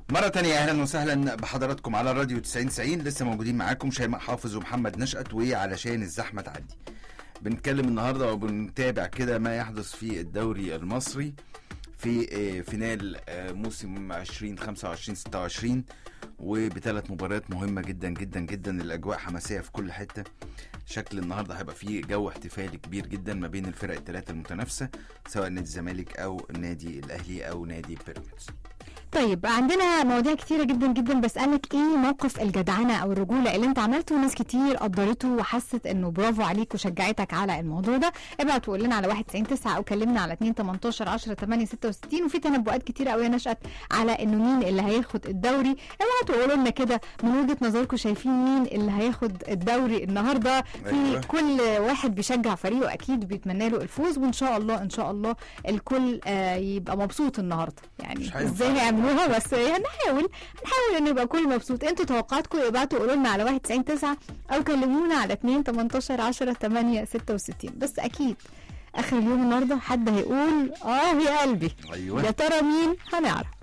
مرة تانية أهلا وسهلا بحضراتكم على الراديو 90 لسه موجودين معاكم شيماء حافظ ومحمد نشأت وعلشان الزحمة تعدي بنتكلم النهاردة وبنتابع كده ما يحدث في الدوري المصري في آه، فينال آه، موسم 2025 26 وبثلاث مباريات مهمة جدا جدا جدا الأجواء حماسية في كل حتة شكل النهارده هيبقى فيه جو احتفالي كبير جدا ما بين الفرق الثلاثة المتنافسة سواء نادي الزمالك أو النادي الأهلي أو نادي بيراميدز طيب عندنا مواضيع كتيرة جدا جدا بسألك ايه موقف الجدعنة او الرجولة اللي انت عملته وناس كتير قدرته وحست انه برافو عليك وشجعتك على الموضوع ده ابعت وقول لنا على 199 او كلمنا على 2 18 10 8 66 وفي تنبؤات كتيرة قوي نشأت على انه مين اللي هياخد الدوري ابعتوا وقولوا لنا كده من وجهة نظركم شايفين مين اللي هياخد الدوري النهارده في أيوة. كل واحد بيشجع فريقه اكيد بيتمنى له الفوز وان شاء الله ان شاء الله الكل آه يبقى مبسوط النهارده يعني مش هينفع. ازاي هيعملوها بس هنحاول هنحاول ان يبقى كل مبسوط انتوا توقعاتكم ابعتوا قولوا لنا على 199 او كلمونا على 2 18 10 8 66 بس اكيد اخر اليوم النهارده حد هيقول اه يا قلبي أيوة يا ترى مين هنعرف